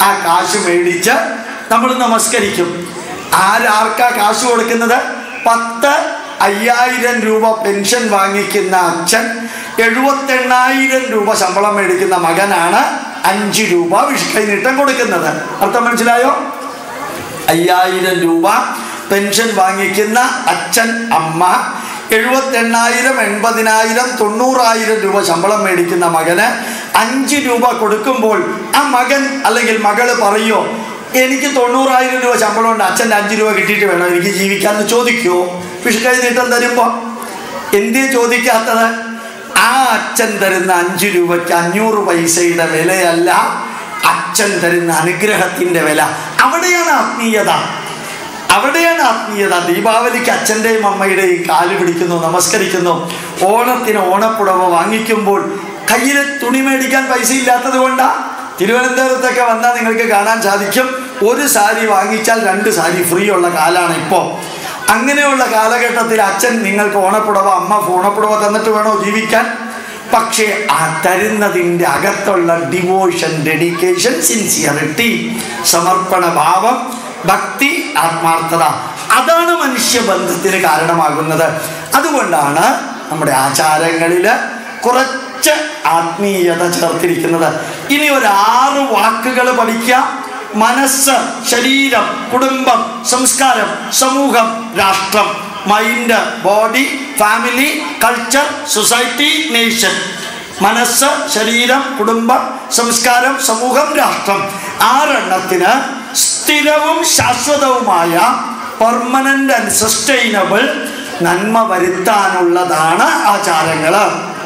ആ കാശ് മേടിച്ച് നമ്മൾ നമസ്കരിക്കും ആരാർക്കാ കാശ് കൊടുക്കുന്നത് പത്ത് അയ്യായിരം രൂപ പെൻഷൻ വാങ്ങിക്കുന്ന അച്ഛൻ എഴുപത്തെണ്ണായിരം രൂപ ശമ്പളം മേടിക്കുന്ന മകനാണ് അഞ്ച് രൂപ വിഷ്കൈനീട്ടം കൊടുക്കുന്നത് അർത്ഥം മനസ്സിലായോ അയ്യായിരം രൂപ പെൻഷൻ വാങ്ങിക്കുന്ന അച്ഛൻ അമ്മ എഴുപത്തെണ്ണായിരം എൺപതിനായിരം തൊണ്ണൂറായിരം രൂപ ശമ്പളം മേടിക്കുന്ന മകന് അഞ്ച് രൂപ കൊടുക്കുമ്പോൾ ആ മകൻ അല്ലെങ്കിൽ മകള് പറയോ എനിക്ക് തൊണ്ണൂറായിരം രൂപ ശമ്പളം ഉണ്ട് അച്ഛൻ്റെ അഞ്ച് രൂപ കിട്ടിയിട്ട് വേണം എനിക്ക് ജീവിക്കാമെന്ന് ചോദിക്കുമോ വിഷുക്കൈ നീട്ടം തരുമ്പോൾ എന്തേ ചോദിക്കാത്തത് ആ അച്ഛൻ തരുന്ന അഞ്ച് രൂപയ്ക്ക് അഞ്ഞൂറ് പൈസയുടെ വിലയല്ല അച്ഛൻ തരുന്ന അനുഗ്രഹത്തിന്റെ വില അവിടെയാണ് ആത്മീയത അവിടെയാണ് ആത്മീയത ദീപാവലിക്ക് അച്ഛൻ്റെയും അമ്മയുടെയും കാല് പിടിക്കുന്നു നമസ്കരിക്കുന്നു ഓണത്തിന് ഓണപ്പുടവ വാങ്ങിക്കുമ്പോൾ കയ്യിൽ തുണി മേടിക്കാൻ പൈസ ഇല്ലാത്തത് കൊണ്ടാ തിരുവനന്തപുരത്തൊക്കെ വന്നാൽ നിങ്ങൾക്ക് കാണാൻ സാധിക്കും ഒരു സാരി വാങ്ങിച്ചാൽ രണ്ട് സാരി ഫ്രീ ഉള്ള കാലാണ് ഇപ്പോൾ അങ്ങനെയുള്ള കാലഘട്ടത്തിൽ അച്ഛൻ നിങ്ങൾക്ക് ഓണപ്പുടവ അമ്മ ഓണപ്പുടവ തന്നിട്ട് വേണോ ജീവിക്കാൻ പക്ഷേ ആ തരുന്നതിൻ്റെ അകത്തുള്ള ഡിവോഷൻ ഡെഡിക്കേഷൻ സിൻസിയറിറ്റി സമർപ്പണ ഭാവം ഭക്തി ആത്മാർത്ഥത അതാണ് മനുഷ്യബന്ധത്തിന് കാരണമാകുന്നത് അതുകൊണ്ടാണ് നമ്മുടെ ആചാരങ്ങളിൽ കുറച്ച് ആത്മീയത ചേർത്തിരിക്കുന്നത് ഇനി ഒരു ആറ് വാക്കുകൾ പഠിക്കാം മനസ്സ് ശരീരം കുടുംബം സംസ്കാരം സമൂഹം രാഷ്ട്രം mind body family culture society nation മനസ്സ് ശരീരം കുടുംബം സംസ്കാരം സമൂഹം രാഷ്ട്രം ആറെണ്ണത്തിന് സ്ഥിരവും ശാശ്വതവുമായ പെർമനന്റ് ആൻഡ് സസ്റ്റൈനബിൾ നന്മ വരുത്താനുള്ളതാണ് ആചാരങ്ങൾ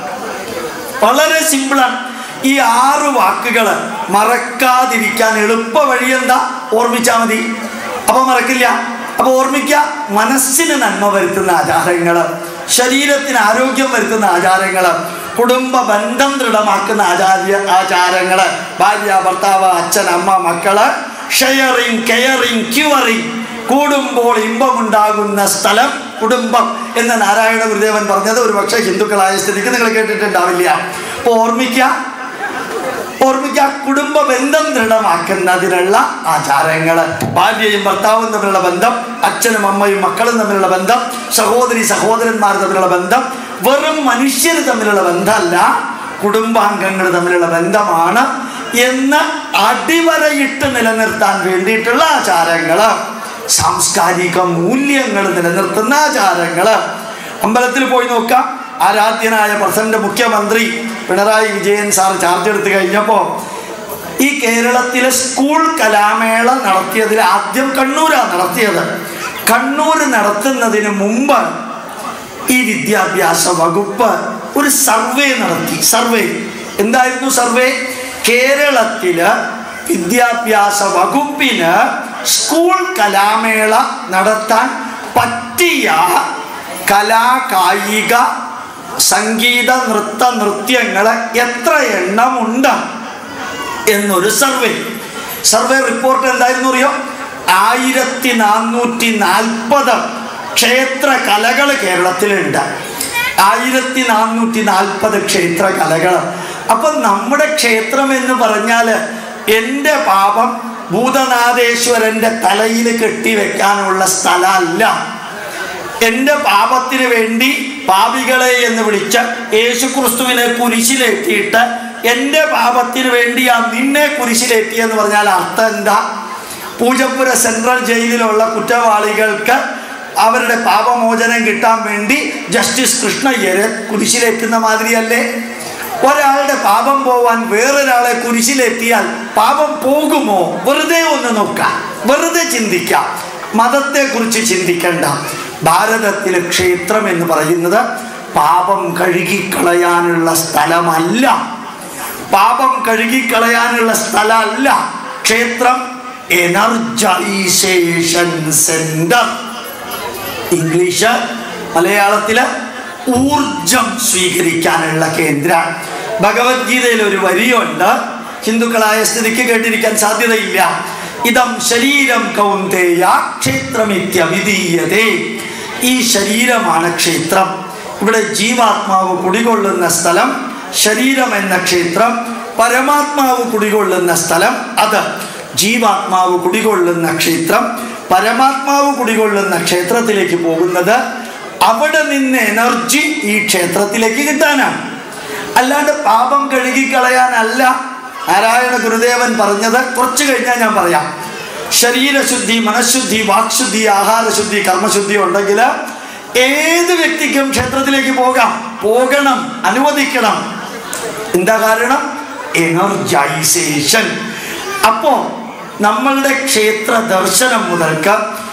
വളരെ സിമ്പിളാണ് ഈ ആറ് വാക്കുകൾ മറക്കാതിരിക്കാൻ എളുപ്പ വഴി എന്താ ഓർമ്മിച്ചാൽ മതി അപ്പൊ മറക്കില്ല അപ്പൊ ഓർമ്മിക്കുക മനസ്സിന് നന്മ വരുത്തുന്ന ആചാരങ്ങൾ ശരീരത്തിന് ആരോഗ്യം വരുത്തുന്ന ആചാരങ്ങൾ കുടുംബ ബന്ധം ദൃഢമാക്കുന്ന ആചാര്യ ആചാരങ്ങൾ ഭാര്യ ഭർത്താവ് അച്ഛൻ അമ്മ മക്കള് ഷെയറിങ് കെയറിങ് ക്യൂറിങ് കൂടുമ്പോൾ ഇമ്പമുണ്ടാകുന്ന സ്ഥലം കുടുംബം എന്ന് നാരായണ ഗുരുദേവൻ പറഞ്ഞത് ഒരു പക്ഷേ ഹിന്ദുക്കളായ സ്ഥിതിക്ക് നിങ്ങൾ കേട്ടിട്ടുണ്ടാവില്ല അപ്പോൾ ഓർമ്മിക്കുക ഓർമ്മിക്കുക കുടുംബ ബന്ധം ദൃഢമാക്കുന്നതിനുള്ള ആചാരങ്ങൾ ഭാര്യയും ഭർത്താവും തമ്മിലുള്ള ബന്ധം അച്ഛനും അമ്മയും മക്കളും തമ്മിലുള്ള ബന്ധം സഹോദരി സഹോദരന്മാർ തമ്മിലുള്ള ബന്ധം വെറും മനുഷ്യർ തമ്മിലുള്ള ബന്ധമല്ല കുടുംബാംഗങ്ങൾ തമ്മിലുള്ള ബന്ധമാണ് എന്ന് അടിവരയിട്ട് നിലനിർത്താൻ വേണ്ടിയിട്ടുള്ള ആചാരങ്ങൾ സാംസ്കാരിക മൂല്യങ്ങൾ നിലനിർത്തുന്ന ആചാരങ്ങൾ അമ്പലത്തിൽ പോയി നോക്കാം ആരാധ്യനായ പ്രസന്റ് മുഖ്യമന്ത്രി പിണറായി വിജയൻ സാർ ചാർജ് എടുത്തു കഴിഞ്ഞപ്പോൾ ഈ കേരളത്തിലെ സ്കൂൾ കലാമേള നടത്തിയതിൽ ആദ്യം കണ്ണൂരാണ് നടത്തിയത് കണ്ണൂർ നടത്തുന്നതിന് മുമ്പ് ഈ വിദ്യാഭ്യാസ വകുപ്പ് ഒരു സർവേ നടത്തി സർവേ എന്തായിരുന്നു സർവേ കേരളത്തില് വിദ്യാഭ്യാസ വകുപ്പിന് സ്കൂൾ കലാമേള നടത്താൻ പറ്റിയ കലാ കായിക സംഗീത നൃത്ത നൃത്യങ്ങൾ എത്ര എണ്ണമുണ്ട് എന്നൊരു സർവേ സർവേ റിപ്പോർട്ട് എന്തായിരുന്നു അറിയോ ആയിരത്തി നാനൂറ്റി നാൽപ്പത് ക്ഷേത്ര കലകൾ കേരളത്തിലുണ്ട് ആയിരത്തി നാനൂറ്റി നാൽപ്പത് ക്ഷേത്ര കലകൾ അപ്പം നമ്മുടെ ക്ഷേത്രം എന്ന് പറഞ്ഞാൽ എൻ്റെ പാപം ഭൂതനാഥേശ്വരൻ്റെ തലയിൽ കെട്ടിവെക്കാനുള്ള സ്ഥലമല്ല എൻ്റെ പാപത്തിന് വേണ്ടി പാപികളെ എന്ന് വിളിച്ച യേശുക്രിസ്തുവിനെ കുരിശിലേറ്റിയിട്ട് എൻ്റെ പാപത്തിന് വേണ്ടിയാ നിന്നെ കുരിശിലേറ്റിയെന്ന് പറഞ്ഞാൽ അർത്ഥം എന്താ പൂജപ്പുര സെൻട്രൽ ജയിലിലുള്ള കുറ്റവാളികൾക്ക് അവരുടെ പാപമോചനം കിട്ടാൻ വേണ്ടി ജസ്റ്റിസ് കൃഷ്ണയ്യരെ കുരിശിലേറ്റുന്ന മാതിരിയല്ലേ ഒരാളുടെ പാപം പോവാൻ വേറൊരാളെ കുരിശിലെത്തിയാൽ പാപം പോകുമോ വെറുതെ ഒന്ന് നോക്കാം വെറുതെ ചിന്തിക്കാം മതത്തെക്കുറിച്ച് ചിന്തിക്കണ്ട ഭാരതത്തിലെ ക്ഷേത്രം എന്ന് പറയുന്നത് പാപം കഴുകിക്കളയാനുള്ള സ്ഥലമല്ല പാപം കഴുകിക്കളയാനുള്ള സ്ഥലമല്ല ക്ഷേത്രം എനർജൈസേഷൻ സെന്റർ ഇംഗ്ലീഷ് മലയാളത്തില് ഊർജം സ്വീകരിക്കാനുള്ള കേന്ദ്ര ഭഗവത്ഗീതയിൽ ഒരു വരിയുണ്ട് ഹിന്ദുക്കളായ സ്ഥിതിക്ക് കേട്ടിരിക്കാൻ സാധ്യതയില്ല ഇതം ശരീരം കൗന്തേയ ക്ഷേത്രമിത്യവിധീയതേ ഈ ശരീരമാണ് ക്ഷേത്രം ഇവിടെ ജീവാത്മാവ് കുടികൊള്ളുന്ന സ്ഥലം ശരീരം എന്ന ക്ഷേത്രം പരമാത്മാവ് കുടികൊള്ളുന്ന സ്ഥലം അത് ജീവാത്മാവ് കുടികൊള്ളുന്ന ക്ഷേത്രം പരമാത്മാവ് കുടികൊള്ളുന്ന ക്ഷേത്രത്തിലേക്ക് പോകുന്നത് അവിടെ നിന്ന് എനർജി ഈ ക്ഷേത്രത്തിലേക്ക് കിട്ടാനാണ് അല്ലാണ്ട് പാപം കഴുകിക്കളയാനല്ല നാരായണ ഗുരുദേവൻ പറഞ്ഞത് കുറച്ച് കഴിഞ്ഞാൽ ഞാൻ പറയാം ശരീരശുദ്ധി മനഃശുദ്ധി വാക്ശുദ്ധി ആഹാരശുദ്ധി കർമ്മശുദ്ധി ഉണ്ടെങ്കിൽ ഏത് വ്യക്തിക്കും ക്ഷേത്രത്തിലേക്ക് പോകാം പോകണം അനുവദിക്കണം എന്താ കാരണം എനർജൈസേഷൻ അപ്പോ നമ്മളുടെ ക്ഷേത്ര ദർശനം മുതൽക്ക്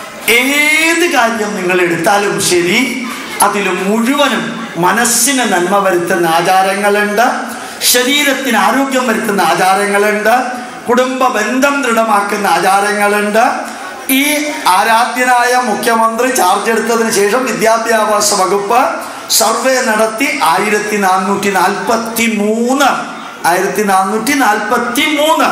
ഏത് കാര്യം നിങ്ങൾ എടുത്താലും ശരി അതിൽ മുഴുവനും മനസ്സിന് നന്മ വരുത്തുന്ന ആചാരങ്ങളുണ്ട് ശരീരത്തിന് ആരോഗ്യം വരുത്തുന്ന ആചാരങ്ങളുണ്ട് കുടുംബ ബന്ധം ദൃഢമാക്കുന്ന ആചാരങ്ങളുണ്ട് ഈ ആരാധ്യനായ മുഖ്യമന്ത്രി ചാർജ് എടുത്തതിന് ശേഷം വിദ്യാഭ്യാസ വകുപ്പ് സർവേ നടത്തി ആയിരത്തി നാനൂറ്റി നാൽപ്പത്തി മൂന്ന് ആയിരത്തി നാനൂറ്റി നാൽപ്പത്തി മൂന്ന്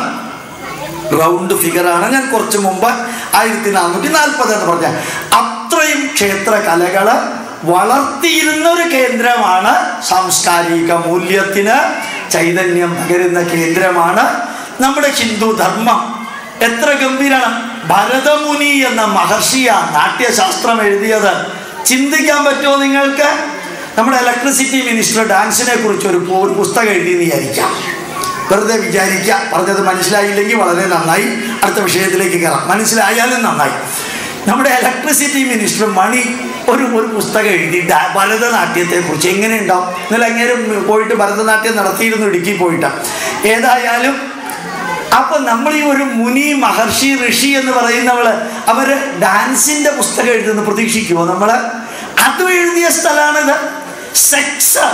റൗണ്ട് ഫിഗറാണ് ഞാൻ കുറച്ച് മുമ്പ് ആയിരത്തി നാനൂറ്റി നാൽപ്പത് എന്ന് പറഞ്ഞ അത്രയും ക്ഷേത്ര കലകള് വളർത്തിയിരുന്ന ഒരു കേന്ദ്രമാണ് സാംസ്കാരിക മൂല്യത്തിന് ചൈതന്യം പകരുന്ന കേന്ദ്രമാണ് നമ്മുടെ ഹിന്ദു ധർമ്മം എത്ര ഗംഭീരാണ് ഭരതമുനി എന്ന മഹർഷിയ നാട്യശാസ്ത്രം എഴുതിയത് ചിന്തിക്കാൻ പറ്റുമോ നിങ്ങൾക്ക് നമ്മുടെ ഇലക്ട്രിസിറ്റി മിനിസ്റ്റർ ഡാൻസിനെ കുറിച്ച് ഒരു പു- ഒരു പുസ്തകം എഴുതിയെന്ന് വിചാരിക്കാം വെറുതെ വിചാരിക്കുക പറഞ്ഞത് മനസ്സിലായില്ലെങ്കിൽ വളരെ നന്നായി അടുത്ത വിഷയത്തിലേക്ക് കയറാം മനസ്സിലായാലും നന്നായി നമ്മുടെ ഇലക്ട്രിസിറ്റി മിനിസ്റ്റർ മണി ഒരു ഒരു പുസ്തകം എഴുതി ഡാ- ഭരതനാട്യത്തെ കുറിച്ച് എങ്ങനെ ഉണ്ടാവും ഇന്നലെ അങ്ങേരും പോയിട്ട് ഭരതനാട്യം നടത്തിയിരുന്നു ഇടുക്കി പോയിട്ട് ഏതായാലും അപ്പൊ നമ്മൾ ഈ ഒരു മുനി മഹർഷി ഋഷി എന്ന് പറയുന്നവള് അവര് ഡാൻസിന്റെ പുസ്തകം എഴുതുന്ന പ്രതീക്ഷിക്കുമോ നമ്മള് അതും എഴുതിയ സ്ഥലമാണിത് സെക്സ്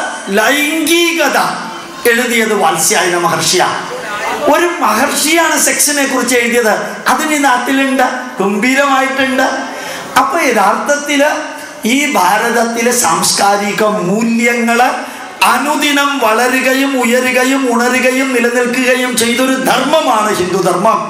ലൈംഗികത എഴുതിയത് വാത്സ്യായന മഹർഷിയാണ് ഒരു മഹർഷിയാണ് സെക്സിനെ കുറിച്ച് എഴുതിയത് അതിന് ഈ നാട്ടിലുണ്ട് ഗംഭീരമായിട്ടുണ്ട് അപ്പൊ യഥാർത്ഥത്തില് ഈ ഭാരതത്തിലെ സാംസ്കാരിക മൂല്യങ്ങള് അനുദിനം വളരുകയും ഉയരുകയും ഉണരുകയും നിലനിൽക്കുകയും ചെയ്തൊരു ധർമ്മമാണ് ഹിന്ദുധർമ്മം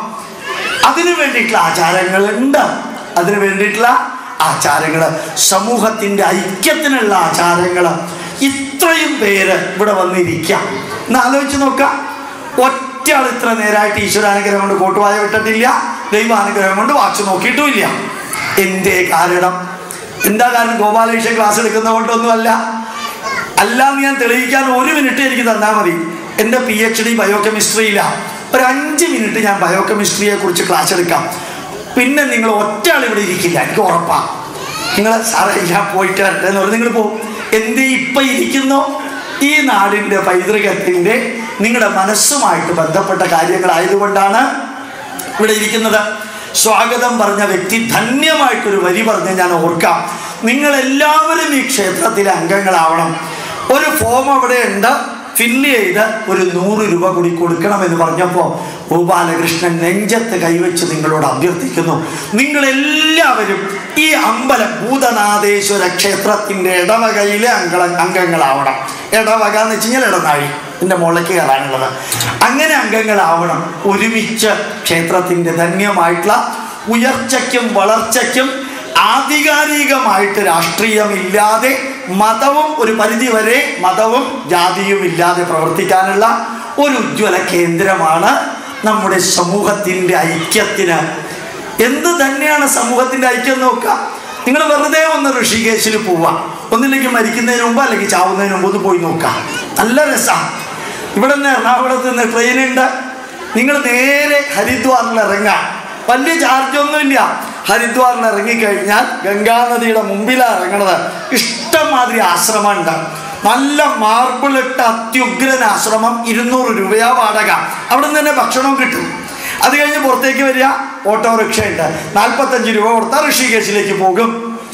അതിനു വേണ്ടിയിട്ടുള്ള ആചാരങ്ങളുണ്ട് അതിനു വേണ്ടിയിട്ടുള്ള ആചാരങ്ങൾ സമൂഹത്തിന്റെ ഐക്യത്തിനുള്ള ആചാരങ്ങൾ ഇത്രയും പേര് ഇവിടെ വന്നിരിക്കാം എന്ന് ആലോചിച്ച് നോക്കാം ഒറ്റ ആൾ ഇത്ര നേരമായിട്ട് ഈശ്വരാനുഗ്രഹം കൊണ്ട് കോട്ടുവായ വിട്ടിട്ടില്ല ദൈവാനുഗ്രഹം കൊണ്ട് വാച്ച് നോക്കിയിട്ടുമില്ല എന്തേ കാരണം എന്താ കാരണം ഗോപാലകൃഷ്ണൻ ക്ലാസ് എടുക്കുന്ന കൊണ്ടൊന്നുമല്ല അല്ലാന്ന് ഞാൻ തെളിയിക്കാൻ ഒരു മിനിറ്റ് എനിക്ക് തന്നാൽ മതി എൻ്റെ പി എച്ച് ഡി ബയോകെമിസ്ട്രിയിലാണ് ഒരു അഞ്ച് മിനിറ്റ് ഞാൻ ബയോകെമിസ്ട്രിയെ കുറിച്ച് ക്ലാസ് എടുക്കാം പിന്നെ നിങ്ങൾ ഒറ്റ ആൾ ഇവിടെ ഇരിക്കില്ല എനിക്ക് ഉറപ്പാണ് നിങ്ങൾ സാറേ ഞാൻ പോയിട്ട് വരട്ടെ എന്ന് പറഞ്ഞ് നിങ്ങൾ പോകും എന്ത് ഇപ്പം ഇരിക്കുന്നു ഈ നാടിൻ്റെ പൈതൃകത്തിൻ്റെ നിങ്ങളുടെ മനസ്സുമായിട്ട് ബന്ധപ്പെട്ട കാര്യങ്ങളായതുകൊണ്ടാണ് ഇവിടെ ഇരിക്കുന്നത് സ്വാഗതം പറഞ്ഞ വ്യക്തി ധന്യമായിട്ടൊരു വരി പറഞ്ഞ് ഞാൻ ഓർക്കാം നിങ്ങൾ എല്ലാവരും ഈ ക്ഷേത്രത്തിലെ അംഗങ്ങളാവണം ഒരു ഫോം അവിടെ ഉണ്ട് ഫില്ല് ചെയ്ത് ഒരു നൂറ് രൂപ കൂടി കൊടുക്കണമെന്ന് പറഞ്ഞപ്പോൾ ഗോപാലകൃഷ്ണൻ നെഞ്ചത്ത് കൈവച്ച് നിങ്ങളോട് അഭ്യർത്ഥിക്കുന്നു നിങ്ങളെല്ലാവരും ഈ അമ്പലം ഭൂതനാഥേശ്വര ക്ഷേത്രത്തിൻ്റെ ഇടവകയിലെ അംഗ അംഗങ്ങളാവണം ഇടവക എന്ന് വെച്ച് കഴിഞ്ഞാൽ ഇടനാഴി എൻ്റെ മുകളിലേക്ക് കയറാനുള്ളത് അങ്ങനെ അംഗങ്ങളാവണം ഒരുമിച്ച് ക്ഷേത്രത്തിൻ്റെ ധന്യമായിട്ടുള്ള ഉയർച്ചയ്ക്കും വളർച്ചയ്ക്കും ആധികാരികമായിട്ട് രാഷ്ട്രീയമില്ലാതെ മതവും ഒരു പരിധി വരെ മതവും ജാതിയും ഇല്ലാതെ പ്രവർത്തിക്കാനുള്ള ഒരു ഉജ്ജ്വല കേന്ദ്രമാണ് നമ്മുടെ സമൂഹത്തിൻ്റെ ഐക്യത്തിന് എന്ത് തന്നെയാണ് സമൂഹത്തിൻ്റെ ഐക്യം നോക്കുക നിങ്ങൾ വെറുതെ ഒന്ന് ഋഷികേശിൽ പോവാം ഒന്നില്ലെങ്കിൽ മരിക്കുന്നതിന് മുമ്പ് അല്ലെങ്കിൽ ചാവുന്നതിന് മുമ്പ് ഒന്ന് പോയി നോക്കാം നല്ല രസമാണ് ഇവിടെ നിന്ന് എറണാകുളത്ത് നിന്ന് ട്രെയിനുണ്ട് നിങ്ങൾ നേരെ ഹരിദ്വാറിൽ ഇറങ്ങാം വലിയ ചാർജൊന്നുമില്ല ഹരിദ്വാറിൽ ഇറങ്ങിക്കഴിഞ്ഞാൽ ഗംഗാനദിയുടെ മുമ്പിലാണ് ഇറങ്ങണത് ഇഷ്ടംമാതിരി ആശ്രമമുണ്ട് നല്ല മാർബിളിട്ട അത്യുഗ്രൻ ആശ്രമം ഇരുന്നൂറ് രൂപയാ വാടക അവിടെ നിന്ന് തന്നെ ഭക്ഷണവും കിട്ടും അത് കഴിഞ്ഞ് പുറത്തേക്ക് വരിക ഓട്ടോറിക്ഷ ഉണ്ട് നാൽപ്പത്തഞ്ച് രൂപ കൊടുത്താൽ ഋഷികേശിലേക്ക് പോകും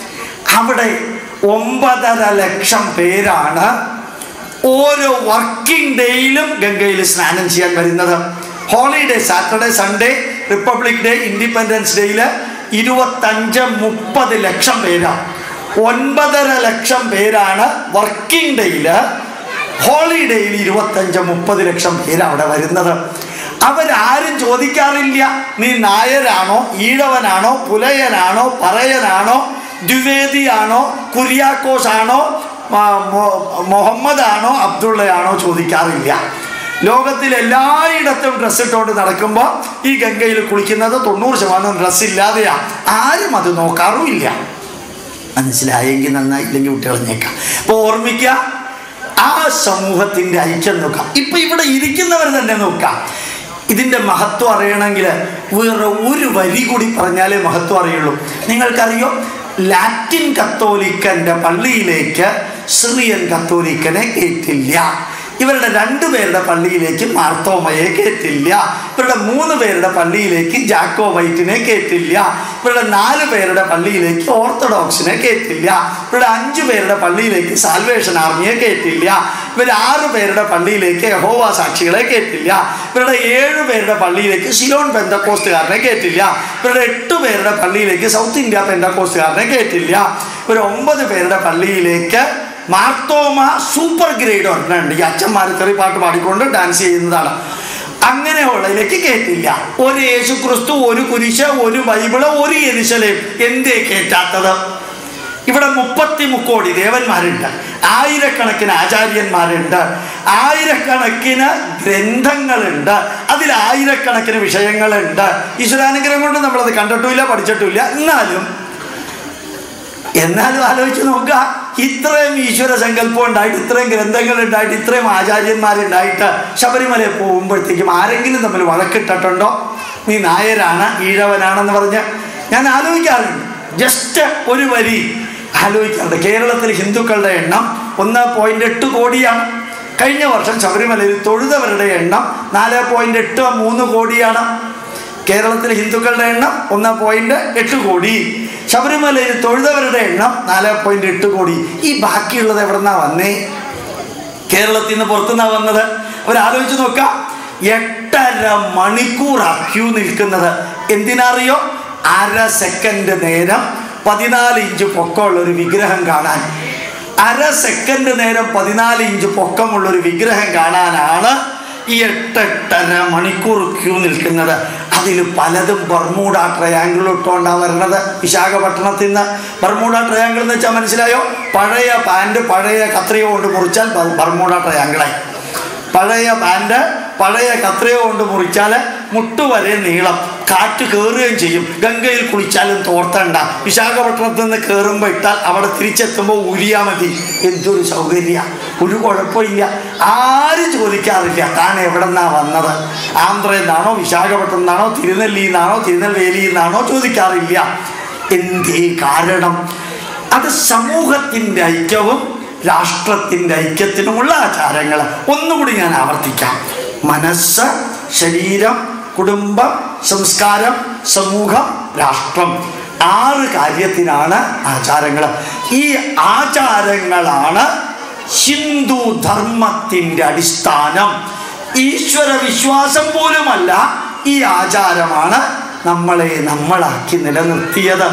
അവിടെ ഒമ്പതര ലക്ഷം പേരാണ് ഓരോ വർക്കിംഗ് ഡേയിലും ഗംഗയിൽ സ്നാനം ചെയ്യാൻ വരുന്നത് holiday Saturday Sunday republic day independence ഡേയിൽ ഇരുപത്തഞ്ച് മുപ്പത് ലക്ഷം പേരാണ് ഒൻപതര ലക്ഷം പേരാണ് വർക്കിംഗ് ഡേയിൽ ഹോളിഡേയിൽ ഇരുപത്തഞ്ച് മുപ്പത് ലക്ഷം പേര് അവിടെ വരുന്നത് അവരാരും ചോദിക്കാറില്ല നീ നായരാണോ ഈഴവനാണോ പുലയനാണോ പറയനാണോ ദ്വിവേദിയാണോ കുര്യാക്കോസ് ആണോ മുഹമ്മദ് ആണോ അബ്ദുള്ളയാണോ ചോദിക്കാറില്ല ലോകത്തിൽ എല്ലായിടത്തും ഡ്രസ്സ് ഇട്ടുകൊണ്ട് നടക്കുമ്പോൾ ഈ ഗംഗയിൽ കുളിക്കുന്നത് തൊണ്ണൂറ് ശതമാനം ഡ്രസ്സ് ഇല്ലാതെയാ ആരും അത് നോക്കാറുമില്ല മനസ്സിലായെങ്കിൽ നന്നായില്ലെങ്കിൽ കുട്ടികളഞ്ഞേക്കാം അപ്പോൾ ഓർമ്മിക്കുക ആ സമൂഹത്തിൻ്റെ ഐക്യം നോക്കാം ഇപ്പം ഇവിടെ ഇരിക്കുന്നവർ തന്നെ നോക്കാം ഇതിൻ്റെ മഹത്വം അറിയണമെങ്കിൽ വേറെ ഒരു വരി കൂടി പറഞ്ഞാലേ മഹത്വം അറിയുള്ളൂ നിങ്ങൾക്കറിയോ ലാറ്റിൻ കത്തോലിക്കൻ്റെ പള്ളിയിലേക്ക് സിറിയൻ കത്തോലിക്കനെ കേട്ടില്ല ഇവരുടെ രണ്ടുപേരുടെ പള്ളിയിലേക്ക് മാർത്തോമയെ കേട്ടില്ല ഇവരുടെ മൂന്ന് പേരുടെ പള്ളിയിലേക്ക് ജാക്കോവൈറ്റിനെ കേട്ടില്ല ഇവരുടെ നാല് പേരുടെ പള്ളിയിലേക്ക് ഓർത്തഡോക്സിനെ കേട്ടില്ല ഇവരുടെ അഞ്ചു പേരുടെ പള്ളിയിലേക്ക് സാൽവേഷൻ ആർമിയെ കേട്ടില്ല ഇവർ ആറ് പേരുടെ പള്ളിയിലേക്ക് യഹോവ സാക്ഷികളെ കേട്ടില്ല ഇവരുടെ ഏഴ് പേരുടെ പള്ളിയിലേക്ക് സിലോൺ പെന്തക്കോസ്റ്റുകാരനെ കേട്ടില്ല ഇവരുടെ എട്ട് പേരുടെ പള്ളിയിലേക്ക് സൗത്ത് ഇന്ത്യ പെന്തക്കോസ്റ്റുകാരനെ കേട്ടില്ല ഇവർ ഒമ്പത് പേരുടെ പള്ളിയിലേക്ക് മാർത്തോമ സൂപ്പർ ഗ്രേഡ് ഒരെണ്ണുണ്ട് ഈ അച്ഛന്മാർ തെറി പാട്ട് പാടിക്കൊണ്ട് ഡാൻസ് ചെയ്യുന്നതാണ് അങ്ങനെയുള്ളതിലേക്ക് കേട്ടില്ല ഒരു യേശു ക്രിസ്തു ഒരു കുരിശ് ഒരു ബൈബിള് ഒരു എരിശലേം എന്തേ കേറ്റാത്തത് ഇവിടെ മുപ്പത്തി മുക്കോടി ദേവന്മാരുണ്ട് ആയിരക്കണക്കിന് ആചാര്യന്മാരുണ്ട് ആയിരക്കണക്കിന് ഗ്രന്ഥങ്ങളുണ്ട് അതിൽ ആയിരക്കണക്കിന് വിഷയങ്ങളുണ്ട് ഈശ്വരാനുഗ്രഹം കൊണ്ട് നമ്മളത് കണ്ടിട്ടുമില്ല പഠിച്ചിട്ടുമില്ല എന്നാലും എന്നാലും ആലോചിച്ച് നോക്കുക ഇത്രയും ഈശ്വര സങ്കല്പം ഉണ്ടായിട്ട് ഇത്രയും ഗ്രന്ഥങ്ങൾ ഉണ്ടായിട്ട് ഇത്രയും ആചാര്യന്മാരുണ്ടായിട്ട് ശബരിമലയിൽ പോകുമ്പോഴത്തേക്കും ആരെങ്കിലും തമ്മിൽ വഴക്കിട്ടിട്ടുണ്ടോ നീ നായരാണ് ഈഴവനാണെന്ന് പറഞ്ഞ് ഞാൻ ആലോചിക്കാറുണ്ട് ജസ്റ്റ് ഒരു വരി ആലോചിക്കാറുണ്ട് കേരളത്തിൽ ഹിന്ദുക്കളുടെ എണ്ണം ഒന്ന് പോയിന്റ് എട്ട് കോടിയാണ് കഴിഞ്ഞ വർഷം ശബരിമലയിൽ തൊഴുതവരുടെ എണ്ണം നാല് പോയിന്റ് എട്ട് മൂന്ന് കോടിയാണ് കേരളത്തിൽ ഹിന്ദുക്കളുടെ എണ്ണം ഒന്ന് പോയിന്റ് എട്ട് കോടി ശബരിമലയിൽ തൊഴുതവരുടെ എണ്ണം നാല് പോയിന്റ് എട്ട് കോടി ഈ ബാക്കിയുള്ളത് എവിടെ നിന്നാ വന്നേ കേരളത്തിൽ നിന്ന് പുറത്തുനിന്നാ വന്നത് അവരാലോചിച്ച് നോക്കാം എട്ടര മണിക്കൂർ ക്യൂ നിൽക്കുന്നത് എന്തിനറിയോ അര സെക്കൻഡ് നേരം പതിനാല് ഇഞ്ച് പൊക്കമുള്ള ഒരു വിഗ്രഹം കാണാൻ അര സെക്കൻഡ് നേരം പതിനാല് ഇഞ്ച് പൊക്കമുള്ള ഒരു വിഗ്രഹം കാണാനാണ് ഈ എട്ടെട്ടര മണിക്കൂർ ക്യൂ നിൽക്കുന്നത് അതിൽ പലതും ബർമൂഡ ട്രയാങ്കിൾ ഇട്ടുകൊണ്ടാണ് വരുന്നത് വിശാഖപട്ടണത്തിൽ നിന്ന് ബർമൂഡ ട്രയാങ്കിൾ എന്ന് വെച്ചാൽ മനസ്സിലായോ പഴയ പാൻറ് പഴയ കത്രിക കൊണ്ട് മുറിച്ചാൽ ബ- ബർമൂഡ ട്രയാങ്കിളായി പഴയ പാൻറ് പഴയ കത്രിക കൊണ്ട് മുറിച്ചാൽ മുട്ടുവരെ നീളം കാറ്റ് കയറുകയും ചെയ്യും ഗംഗയിൽ കുളിച്ചാലും തോർത്തണ്ട വിശാഖപട്ടണത്തിൽ നിന്ന് കയറുമ്പോൾ ഇട്ടാൽ അവിടെ തിരിച്ചെത്തുമ്പോൾ ഊരിയാൽ മതി എന്തൊരു സൗകര്യ ഒരു കുഴപ്പമില്ല ആരും ചോദിക്കാറില്ല താൻ എവിടെ നിന്നാ വന്നത് ആന്ധ്രയിൽ നിന്നാണോ വിശാഖപട്ടണം നിന്നാണോ തിരുനെല്ലിയിൽ നിന്നാണോ തിരുനെൽവേലിയിൽ നിന്നാണോ ചോദിക്കാറില്ല എന്തേ കാരണം അത് സമൂഹത്തിൻ്റെ ഐക്യവും രാഷ്ട്രത്തിൻ്റെ ഐക്യത്തിനുമുള്ള ആചാരങ്ങൾ ഒന്നുകൂടി ഞാൻ ആവർത്തിക്കാം മനസ്സ് ശരീരം കുടുംബം സംസ്കാരം സമൂഹം രാഷ്ട്രം ആറ് കാര്യത്തിനാണ് ആചാരങ്ങൾ ഈ ആചാരങ്ങളാണ് ഹിന്ദു ധർമ്മത്തിൻ്റെ അടിസ്ഥാനം ഈശ്വര വിശ്വാസം പോലുമല്ല ഈ ആചാരമാണ് നമ്മളെ നമ്മളാക്കി നിലനിർത്തിയത്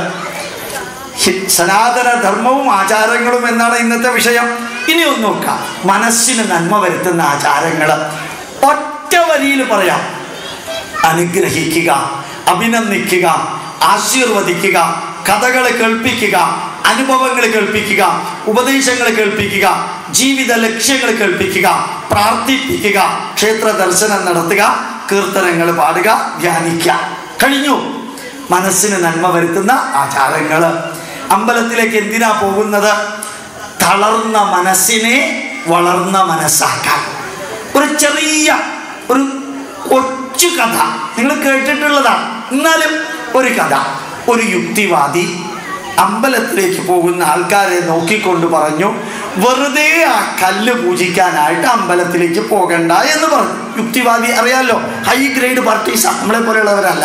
ഹി- സനാതന ധർമ്മവും ആചാരങ്ങളും എന്നാണ് ഇന്നത്തെ വിഷയം ഇനി ഒന്ന് നോക്കാം മനസ്സിന് നന്മ വരുത്തുന്ന ആചാരങ്ങൾ ഒറ്റ വരിയിൽ പറയാം അനുഗ്രഹിക്കുക അഭിനന്ദിക്കുക ആശീർവദിക്കുക കഥകൾ കേൾപ്പിക്കുക അനുഭവങ്ങൾ കേൾപ്പിക്കുക ഉപദേശങ്ങൾ കേൾപ്പിക്കുക ജീവിത ലക്ഷ്യങ്ങൾ കേൾപ്പിക്കുക പ്രാർത്ഥിപ്പിക്കുക ക്ഷേത്ര ദർശനം നടത്തുക കീർത്തനങ്ങൾ പാടുക ധ്യാനിക്കുക കഴിഞ്ഞു മനസ്സിന് നന്മ വരുത്തുന്ന ആചാരങ്ങൾ അമ്പലത്തിലേക്ക് എന്തിനാ പോകുന്നത് തളർന്ന മനസ്സിനെ വളർന്ന മനസ്സാക്കാൻ ഒരു ചെറിയ ഒരു കൊച്ചു കഥ നിങ്ങൾ കേട്ടിട്ടുള്ളതാണ് എന്നാലും ഒരു കഥ ഒരു യുക്തിവാദി അമ്പലത്തിലേക്ക് പോകുന്ന ആൾക്കാരെ നോക്കിക്കൊണ്ട് പറഞ്ഞു വെറുതെ ആ കല്ല് പൂജിക്കാനായിട്ട് അമ്പലത്തിലേക്ക് പോകണ്ട എന്ന് പറഞ്ഞു യുക്തിവാദി അറിയാലോ ഹൈ ഗ്രേഡ് പാർട്ടീസാണ് നമ്മളെ പോലെയുള്ളവരല്ല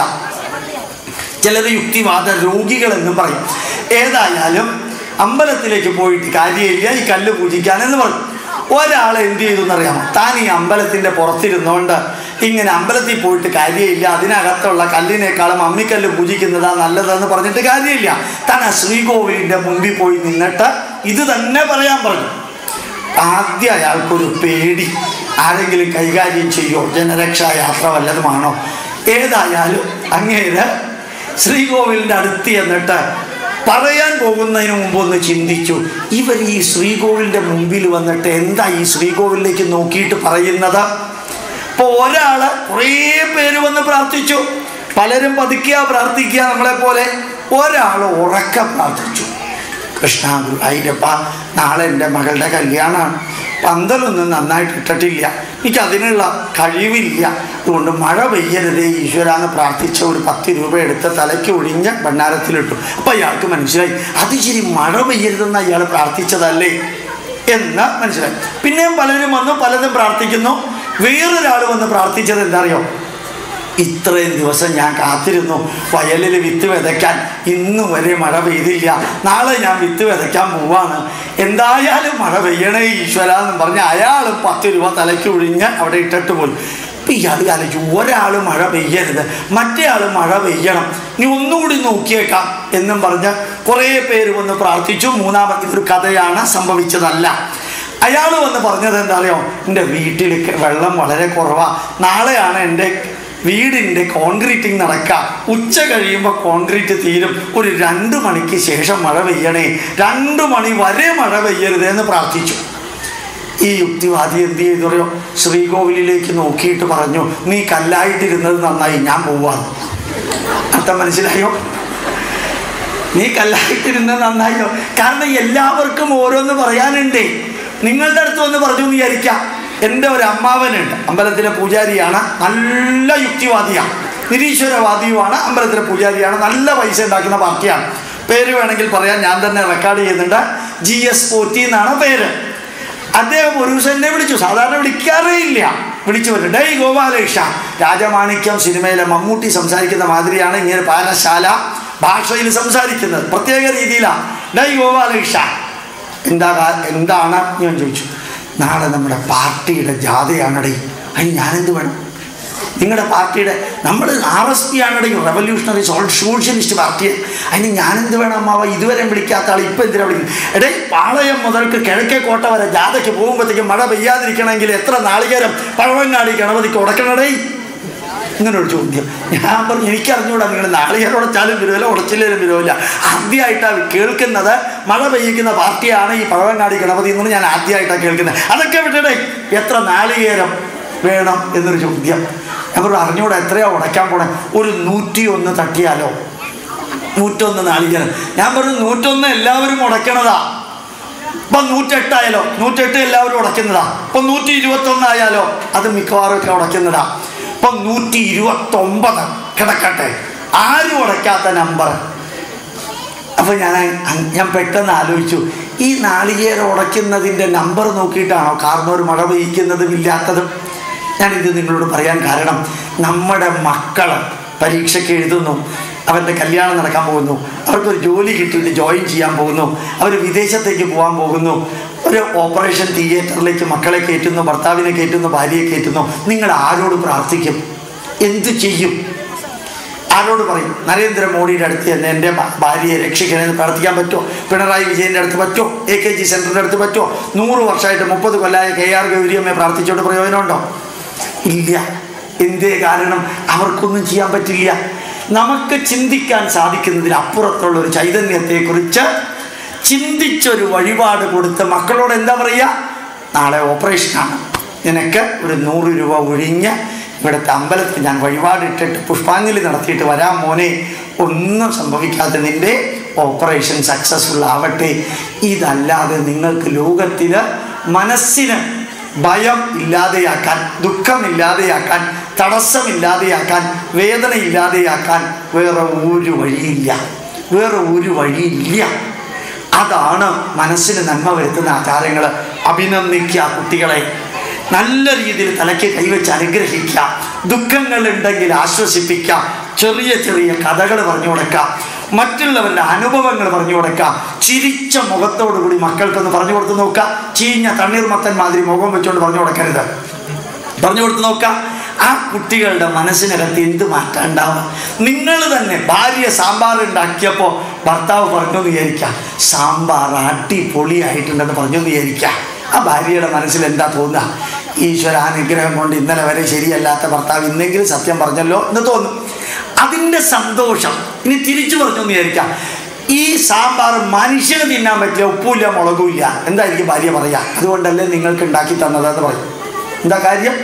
ചിലർ യുക്തിവാദ രോഗികളെന്നും പറയും ഏതായാലും അമ്പലത്തിലേക്ക് പോയിട്ട് കാര്യമില്ല ഈ കല്ല് പൂജിക്കാനെന്ന് പറഞ്ഞു ഒരാൾ എന്ത് ചെയ്തു എന്നറിയാമോ താൻ ഈ അമ്പലത്തിൻ്റെ പുറത്തിരുന്നുകൊണ്ട് ഇങ്ങനെ അമ്പലത്തിൽ പോയിട്ട് കാര്യമില്ല അതിനകത്തുള്ള കല്ലിനേക്കാളും അമ്മിക്കല്ല് പൂജിക്കുന്നതാ നല്ലതെന്ന് പറഞ്ഞിട്ട് കാര്യമില്ല താൻ ആ ശ്രീകോവിലിൻ്റെ മുമ്പിൽ പോയി നിന്നിട്ട് ഇത് തന്നെ പറയാൻ പറഞ്ഞു ആദ്യം അയാൾക്കൊരു പേടി ആരെങ്കിലും കൈകാര്യം ചെയ്യോ ജനരക്ഷാ യാത്ര വല്ലതുമാണോ ഏതായാലും അങ്ങേര് ശ്രീകോവിലിൻ്റെ അടുത്ത് ചെന്നിട്ട് പറയാൻ പോകുന്നതിന് മുമ്പ് ഒന്ന് ചിന്തിച്ചു ഇവർ ഈ ശ്രീകോവിലിൻ്റെ മുമ്പിൽ വന്നിട്ട് എന്താ ഈ ശ്രീകോവിലേക്ക് നോക്കിയിട്ട് പറയുന്നത് അപ്പോൾ ഒരാള് കുറേ പേര് വന്ന് പ്രാർത്ഥിച്ചു പലരും പതുക്കുക പ്രാർത്ഥിക്കുക നമ്മളെ പോലെ ഒരാൾ ഉറക്ക പ്രാർത്ഥിച്ചു കൃഷ്ണ ഗുരുവായൂരപ്പ നാളെ എൻ്റെ മകളുടെ കല്യാണമാണ് പന്തലൊന്നും നന്നായിട്ട് ഇട്ടിട്ടില്ല എനിക്ക് അതിനുള്ള കഴിവില്ല അതുകൊണ്ട് മഴ പെയ്യരുതേ ഈശ്വര എന്ന് പ്രാർത്ഥിച്ച ഒരു പത്ത് രൂപ എടുത്ത് തലയ്ക്ക് ഒഴിഞ്ഞ് ഭണ്ണാരത്തിലിട്ടു അപ്പം അയാൾക്ക് മനസ്സിലായി അത് ശരി മഴ പെയ്യരുതെന്ന് അയാൾ പ്രാർത്ഥിച്ചതല്ലേ എന്ന് മനസ്സിലായി പിന്നെയും പലരും വന്നു പലതും പ്രാർത്ഥിക്കുന്നു വേറൊരാൾ വന്ന് പ്രാർത്ഥിച്ചത് എന്താ അറിയോ ഇത്രയും ദിവസം ഞാൻ കാത്തിരുന്നു വയലിൽ വിത്ത് വിതയ്ക്കാൻ ഇന്ന് വരെ മഴ പെയ്തില്ല നാളെ ഞാൻ വിത്ത് വിതയ്ക്കാൻ പോവാണ് എന്തായാലും മഴ പെയ്യണേ ഈശ്വര എന്ന് പറഞ്ഞ് അയാൾ പത്ത് രൂപ തലയ്ക്ക് ഒഴിഞ്ഞ് അവിടെ ഇട്ടിട്ട് പോയി ഇപ്പം ഇയാൾ ആലോചിച്ചു ഒരാൾ മഴ പെയ്യരുത് മറ്റേ ആൾ മഴ പെയ്യണം നീ ഒന്നുകൂടി നോക്കിയേക്കാം എന്നും പറഞ്ഞ് കുറേ പേര് വന്ന് പ്രാർത്ഥിച്ചു മൂന്നാമത് ഇതൊരു കഥയാണ് സംഭവിച്ചതല്ല അയാൾ വന്ന് പറഞ്ഞത് എന്താ അറിയോ എൻ്റെ വീട്ടിൽ വെള്ളം വളരെ കുറവാണ് നാളെയാണ് എൻ്റെ വീടിൻ്റെ കോൺക്രീറ്റിംഗ് നടക്കുക ഉച്ച കഴിയുമ്പോൾ കോൺക്രീറ്റ് തീരും ഒരു രണ്ട് മണിക്ക് ശേഷം മഴ പെയ്യണേ രണ്ട് മണി വരെ മഴ പെയ്യരുത് എന്ന് പ്രാർത്ഥിച്ചു ഈ യുക്തിവാദി എന്ത് ചെയ്തു പറയോ ശ്രീകോവിലിലേക്ക് നോക്കിയിട്ട് പറഞ്ഞു നീ കല്ലായിട്ടിരുന്നത് നന്നായി ഞാൻ പോവാണ് അർത്ഥം മനസ്സിലായോ നീ കല്ലായിട്ടിരുന്നത് നന്നായോ കാരണം എല്ലാവർക്കും ഓരോന്ന് പറയാനുണ്ടേ നിങ്ങളുടെ അടുത്ത് വന്ന് പറഞ്ഞു എന്ന് വിചാരിക്കാം എൻ്റെ ഒരു അമ്മാവനുണ്ട് അമ്പലത്തിലെ പൂജാരിയാണ് നല്ല യുക്തിവാദിയാണ് നിരീശ്വരവാദിയുമാണ് അമ്പലത്തിലെ പൂജാരിയാണ് നല്ല പൈസ ഉണ്ടാക്കുന്ന പാർട്ടിയാണ് പേര് വേണമെങ്കിൽ പറയാൻ ഞാൻ തന്നെ റെക്കോർഡ് ചെയ്യുന്നുണ്ട് ജി എസ് പോറ്റി എന്നാണ് പേര് അദ്ദേഹം ഒരു ദിവസം എന്നെ വിളിച്ചു സാധാരണ വിളിക്കാറേ ഇല്ല വിളിച്ചു പറഞ്ഞു ഡേ ഗോപാലകൃഷ്ണ രാജമാണിക്യം സിനിമയിലെ മമ്മൂട്ടി സംസാരിക്കുന്ന മാതിരിയാണ് ഇങ്ങനെ പാനശാല ഭാഷയിൽ സംസാരിക്കുന്നത് പ്രത്യേക രീതിയിലാണ് ഡൈ ഗോപാലകൃഷ്ണ എന്താ കാ- എന്താണ് ഞാൻ ചോദിച്ചു നാളെ നമ്മുടെ പാർട്ടിയുടെ ജാഥയാണടേ അതിന് ഞാനെന്ത് വേണം നിങ്ങളുടെ പാർട്ടിയുടെ നമ്മൾ ആർ എസ് പി ആണടേ റെവല്യൂഷണറി സോഷ്യലിസ്റ്റ് പാർട്ടി അതിന് ഞാനെന്ത് വേണം അമ്മാവ ഇതുവരെ വിളിക്കാത്ത ആൾ ഇപ്പം എന്തിനാ വിളിക്കുന്നത് എടേ പാളയം മുതൽക്ക് കിഴക്കേ കോട്ട വരെ ജാഥയ്ക്ക് പോകുമ്പോഴത്തേക്കും മഴ പെയ്യാതിരിക്കണമെങ്കിൽ എത്ര നാളികേരം പഴവങ്ങാടി ഗണപതിക്ക് ഉടക്കണടേ ഇങ്ങനെ ഒരു ചോദ്യം ഞാൻ പറഞ്ഞു എനിക്കറിഞ്ഞൂടാ നിങ്ങൾ നാളികേരം ഉടച്ചാലും വിരോല ഉടച്ചില്ലേലും വിരോല ആദ്യമായിട്ടാണ് കേൾക്കുന്നത് മഴ പെയ്യിക്കുന്ന പാർട്ടിയാണ് ഈ പഴവങ്ങാടി ഗണപതി എന്ന് ഞാൻ ആദ്യമായിട്ടാണ് കേൾക്കുന്നത് അതൊക്കെ വിട്ടടേ എത്ര നാളികേരം വേണം എന്നൊരു ചോദ്യം ഞാൻ പറഞ്ഞു അറിഞ്ഞൂടാ എത്രയാ ഉടയ്ക്കാൻ പോണേ ഒരു നൂറ്റി ഒന്ന് തട്ടിയാലോ നൂറ്റൊന്ന് നാളികേരം ഞാൻ പറഞ്ഞു നൂറ്റൊന്ന് എല്ലാവരും ഉടയ്ക്കണതാ ഇപ്പം നൂറ്റെട്ടായാലോ നൂറ്റെട്ട് എല്ലാവരും ഉടയ്ക്കുന്നതാ ഇപ്പം നൂറ്റി ഇരുപത്തൊന്നായാലോ അത് മിക്കവാറും ഒക്കെ ഉടയ്ക്കുന്നതാ ഇപ്പം നൂറ്റി ഇരുപത്തൊമ്പത് കിടക്കട്ടെ ആരും ഉടയ്ക്കാത്ത നമ്പർ അപ്പം ഞാൻ അങ്- ഞാൻ പെട്ടെന്ന് ആലോചിച്ചു ഈ നാളികേരം ഉടയ്ക്കുന്നതിൻ്റെ നമ്പർ നോക്കിയിട്ടാണോ കാർന്നോർ മഴ പെയ്യിക്കുന്നതും ഇല്ലാത്തതും ഞാനിത് നിങ്ങളോട് പറയാൻ കാരണം നമ്മുടെ മക്കൾ പരീക്ഷയ്ക്ക് എഴുതുന്നു അവരുടെ കല്യാണം നടക്കാൻ പോകുന്നു അവർക്കൊരു ജോലി കിട്ടിയിട്ട് ജോയിൻ ചെയ്യാൻ പോകുന്നു അവർ വിദേശത്തേക്ക് പോകാൻ പോകുന്നു ഒരു ഓപ്പറേഷൻ തിയേറ്ററിലേക്ക് മക്കളെ കയറ്റുന്നു ഭർത്താവിനെ കയറ്റുന്നു ഭാര്യയെ കയറ്റുന്നു നിങ്ങൾ ആരോട് പ്രാർത്ഥിക്കും എന്തു ചെയ്യും ആരോട് പറയും നരേന്ദ്രമോദിയുടെ അടുത്ത് തന്നെ എൻ്റെ ഭ- ഭാര്യയെ രക്ഷിക്കണമെന്ന് പ്രാർത്ഥിക്കാൻ പറ്റുമോ പിണറായി വിജയൻ്റെ അടുത്ത് പറ്റുമോ എ കെ ജി സെൻറ്ററിൻ്റെ അടുത്ത് പറ്റുമോ നൂറ് വർഷമായിട്ട് മുപ്പത് കൊല്ലമായ കെ ആർ ഗൗരിയമ്മയെ പ്രാർത്ഥിച്ചുകൊണ്ട് പ്രയോജനമുണ്ടോ ഇല്ല എന്തേ കാരണം അവർക്കൊന്നും ചെയ്യാൻ പറ്റില്ല നമുക്ക് ചിന്തിക്കാൻ സാധിക്കുന്നതിൽ അപ്പുറത്തുള്ള ഒരു ചൈതന്യത്തെക്കുറിച്ച് ചിന്തിച്ചൊരു വഴിപാട് കൊടുത്ത് മക്കളോട് എന്താ പറയുക നാളെ ഓപ്പറേഷനാണ് നിനക്ക് ഒരു നൂറ് രൂപ ഒഴിഞ്ഞ് ഇവിടുത്തെ അമ്പലത്തിൽ ഞാൻ വഴിപാടിട്ടിട്ട് പുഷ്പാഞ്ജലി നടത്തിയിട്ട് വരാം മോനെ ഒന്നും സംഭവിക്കാതെ നിൻ്റെ ഓപ്പറേഷൻ സക്സസ്ഫുൾ ആവട്ടെ ഇതല്ലാതെ നിങ്ങൾക്ക് ലോകത്തിൽ മനസ്സിന് ഭയം ഇല്ലാതെയാക്കാൻ ദുഃഖമില്ലാതെയാക്കാൻ തടസ്സമില്ലാതെയാക്കാൻ വേദന ഇല്ലാതെയാക്കാൻ വേറെ ഒരു വഴിയില്ല വേറെ ഒരു വഴിയില്ല അതാണ് മനസ്സിന് നന്മ വരുത്തുന്ന ആചാരങ്ങൾ അഭിനന്ദിക്കുക കുട്ടികളെ നല്ല രീതിയിൽ തലയ്ക്ക് കൈവച്ച് അനുഗ്രഹിക്കുക ദുഃഖങ്ങളുണ്ടെങ്കിൽ ആശ്വസിപ്പിക്കുക ചെറിയ ചെറിയ കഥകൾ പറഞ്ഞു കൊടുക്കാം മറ്റുള്ളവരുടെ അനുഭവങ്ങൾ പറഞ്ഞു കൊടുക്കാം ചിരിച്ച മുഖത്തോടു കൂടി മക്കൾക്കൊന്ന് പറഞ്ഞു കൊടുത്ത് നോക്കുക ചീഞ്ഞ തണ്ണീർമത്തൻ മാതിരി മുഖം വെച്ചുകൊണ്ട് പറഞ്ഞു കൊടുക്കരുത് പറഞ്ഞു കൊടുത്ത് നോക്കാം ആ കുട്ടികളുടെ മനസ്സിനകത്ത് എന്ത് മാറ്റം ഉണ്ടാവും നിങ്ങൾ തന്നെ ഭാര്യ സാമ്പാർ ഉണ്ടാക്കിയപ്പോൾ ഭർത്താവ് പറഞ്ഞു എന്ന് വിചാരിക്കാം സാമ്പാർ അടിപൊളിയായിട്ടുണ്ടെന്ന് പറഞ്ഞു എന്ന് വിചാരിക്കാം ആ ഭാര്യയുടെ മനസ്സിൽ എന്താ തോന്നുക ഈശ്വരാനുഗ്രഹം കൊണ്ട് ഇന്നലെ വരെ ശരിയല്ലാത്ത ഭർത്താവ് ഇന്നെങ്കിലും സത്യം പറഞ്ഞല്ലോ എന്ന് തോന്നും അതിൻ്റെ സന്തോഷം ഇനി തിരിച്ചു പറഞ്ഞു എന്ന് വിചാരിക്കാം ഈ സാമ്പാർ മനുഷ്യന് തിന്നാൻ പറ്റില്ല ഉപ്പുമില്ല മുളകുമില്ല എന്തായിരിക്കും ഭാര്യ പറയുക അതുകൊണ്ടല്ലേ നിങ്ങൾക്ക് ഉണ്ടാക്കി തന്നതെന്ന് പറയും എന്താ കാര്യം